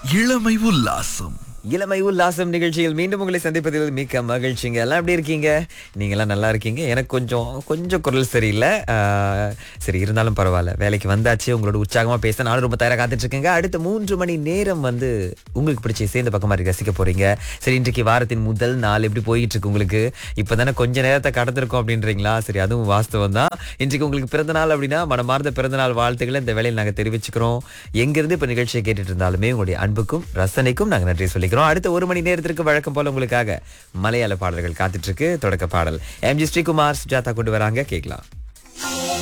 இளமை உல்லாசம் இளமை உல்லாசம் நிகழ்ச்சியில் மீண்டும் உங்களை சந்திப்பதில் மிக்க மகிழ்ச்சிங்க எல்லாம் எப்படி இருக்கீங்க நீங்களாம் நல்லா இருக்கீங்க எனக்கு கொஞ்சம் கொஞ்சம் குரல் சரியில்லை ஆஹ், சரி இருந்தாலும் பரவாயில்ல வேலைக்கு வந்தாச்சு உங்களோட உற்சாகமா பேச நானும் ரொம்ப தயாராக காத்துட்டு இருக்கேங்க அடுத்த மூன்று மணி நேரம் வந்து உங்களுக்கு பிடிச்ச சேர்ந்த பக்கமா இருக்கு ரசிக்க போறீங்க சரி இன்றைக்கு வாரத்தின் முதல் நாள் எப்படி போயிட்டு இருக்கு உங்களுக்கு இப்பதானே கொஞ்ச நேரத்தை கடந்திருக்கோம் அப்படின்றீங்களா சரி அதுவும் வாஸ்தவம் தான் இன்றைக்கு உங்களுக்கு பிறந்த நாள் அப்படின்னா மனமார்ந்த பிறந்த நாள் வாழ்த்துக்களை இந்த வேலையில் நாங்க தெரிவிச்சுக்கிறோம் எங்கிருந்து இப்ப நிகழ்ச்சியை கேட்டுட்டு இருந்தாலுமே உங்களுடைய அன்புக்கும் ரசனைக்கும் நாங்க நன்றி சொல்லிக்கிறோம் அடுத்த ஒரு மணி நேரத்திற்கு வழக்கம் போல உங்களுக்காக மலையாள பாடல்கள் காத்துட்டு இருக்கு தொடக்க பாடல் எம்ஜி ஸ்ரீகுமார் சுஜாதா கொண்டு வராங்க கேட்கலாம்